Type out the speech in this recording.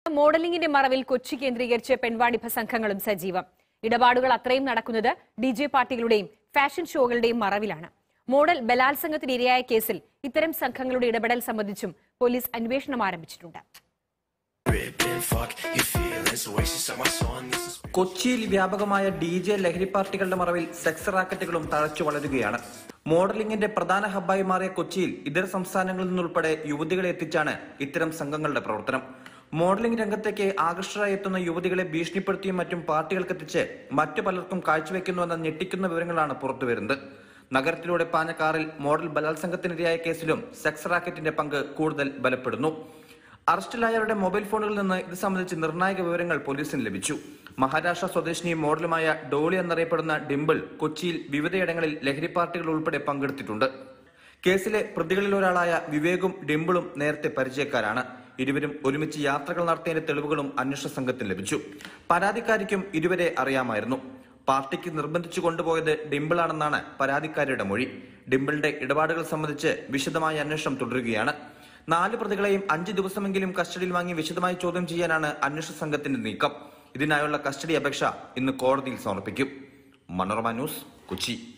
മോഡലിംഗിന്റെ മറവിൽ കൊച്ചി കേന്ദ്രീകരിച്ച് പെൺവാണിഭ സംഘങ്ങളും സജീവം ഇടപാടുകൾ അത്രയും നടക്കുന്നത് ഡി ജെ പാർട്ടികളുടെയും ഫാഷൻ ഷോകളുടെയും മറവിലാണ് മോഡൽ ബലാത്സംഗത്തിന് ഇരയായ കേസിൽ ഇത്തരം സംഘങ്ങളുടെ ഇടപെടൽ സംബന്ധിച്ചും പോലീസ് അന്വേഷണം ആരംഭിച്ചിട്ടുണ്ട് കൊച്ചിയിൽ വ്യാപകമായ ഡി ജെ ലഹരി പാർട്ടികളുടെ മറവിൽ സെക്സ് റാക്കറ്റുകളും തഴച്ചു വളരുകയാണ് മോഡലിംഗിന്റെ പ്രധാന ഹബ്ബായി മാറിയ കൊച്ചിയിൽ ഇതര സംസ്ഥാനങ്ങളിൽ നിന്നുൾപ്പെടെ യുവതികളെ എത്തിച്ചാണ് ഇത്തരം സംഘങ്ങളുടെ പ്രവർത്തനം മോഡലിംഗ് രംഗത്തേക്ക് ആകർഷകരായി എത്തുന്ന യുവതികളെ ഭീഷണിപ്പെടുത്തിയും മറ്റും പാർട്ടികൾക്കെത്തിച്ച് മറ്റു പലർക്കും കാഴ്ചവെക്കുന്നുവെന്ന ഞെട്ടിക്കുന്ന വിവരങ്ങളാണ് പുറത്തുവരുന്നത് നഗരത്തിലൂടെ പാഞ്ഞ കാറിൽ മോഡൽ ബലാത്സംഗത്തിനിരയായ കേസിലും സെക്സ് റാക്കറ്റിന്റെ പങ്ക് കൂടുതൽ ബലപ്പെടുന്നു അറസ്റ്റിലായവരുടെ മൊബൈൽ ഫോണുകളിൽ നിന്ന് ഇത് സംബന്ധിച്ച് നിർണായക വിവരങ്ങൾ പോലീസിന് ലഭിച്ചു മഹാരാഷ്ട്ര സ്വദേശിനിയും മോഡലുമായ ഡോളി എന്നറിയപ്പെടുന്ന ഡിംപിൾ കൊച്ചിയിൽ വിവിധയിടങ്ങളിൽ ലഹരി പാർട്ടികൾ ഉൾപ്പെടെ പങ്കെടുത്തിട്ടുണ്ട് കേസിലെ പ്രതികളിൽ ഒരാളായ വിവേകും ഡിംപിളും നേരത്തെ പരിചയക്കാരാണ് ഇരുവരും ഒരുമിച്ച് യാത്രകൾ നടത്തിയതിന്റെ തെളിവുകളും അന്വേഷണ സംഘത്തിന് ലഭിച്ചു പരാതിക്കാരിക്കും ഇരുവരെ അറിയാമായിരുന്നു പാർട്ടിക്ക് നിർബന്ധിച്ചു കൊണ്ടുപോയത് ഡിംപിളാണെന്നാണ് പരാതിക്കാരിയുടെ മൊഴി ഡിംപിളിന്റെ ഇടപാടുകൾ സംബന്ധിച്ച് വിശദമായ അന്വേഷണം തുടരുകയാണ് നാല് പ്രതികളെയും അഞ്ച് ദിവസമെങ്കിലും കസ്റ്റഡിയിൽ വാങ്ങി വിശദമായി ചോദ്യം ചെയ്യാനാണ് അന്വേഷണ സംഘത്തിന്റെ നീക്കം ഇതിനായുള്ള കസ്റ്റഡി അപേക്ഷ ഇന്ന് കോടതിയിൽ സമർപ്പിക്കും മനോരമ ന്യൂസ് കൊച്ചി